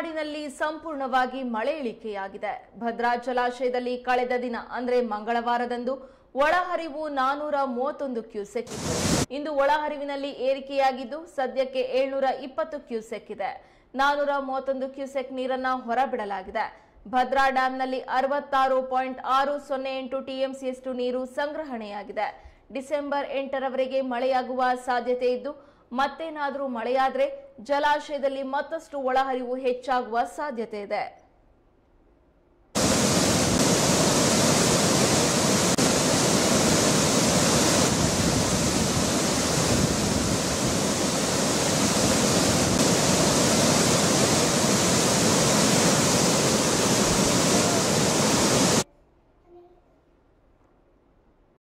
ಮಲೆನಾಡಿನಲ್ಲಿ ಸಂಪೂರ್ಣವಾಗಿ ಮಳೆ ಇಳಿಕೆಯಾಗಿದೆ ಭದ್ರಾ ಜಲಾಶಯದಲ್ಲಿ ಕಳೆದ ದಿನ ಅಂದ್ರೆ ಮಂಗಳವಾರದಂದು ಒಳಹರಿವು ನಾನೂರ ಮೂವತ್ತೊಂದು ಕ್ಯೂಸೆಕ್ ಇತ್ತು ಇಂದು ಒಳಹರಿವಿನಲ್ಲಿ ಏರಿಕೆಯಾಗಿದ್ದು ಸದ್ಯಕ್ಕೆ ಏಳ್ನೂರ ಇಪ್ಪತ್ತು ಕ್ಯೂಸೆಕ್ ಇದೆ ನಾನೂರ ಮೂವತ್ತೊಂದು ಕ್ಯೂಸೆಕ್ ನೀರನ್ನ ಹೊರಬಿಡಲಾಗಿದೆ ಭದ್ರಾ ಡ್ಯಾಂನಲ್ಲಿ ಅರವತ್ತಾರು ಪಾಯಿಂಟ್ ಆರು ಸೊನ್ನೆ ಎಂಟು ಟಿಎಂಸಿಯಷ್ಟು ನೀರು ಸಂಗ್ರಹಣೆಯಾಗಿದೆ ಡಿಸೆಂಬರ್ ಎಂಟರವರೆಗೆ ಮಳೆಯಾಗುವ ಸಾಧ್ಯತೆ ಇದ್ದು ಮತ್ತೇನಾದರೂ ಮಳೆಯಾದ್ರೆ ಜಲಾಶಯದಲ್ಲಿ ಮತ್ತಷ್ಟು ಒಳಹರಿವು ಹೆಚ್ಚಾಗುವ ಸಾಧ್ಯತೆ ಇದೆ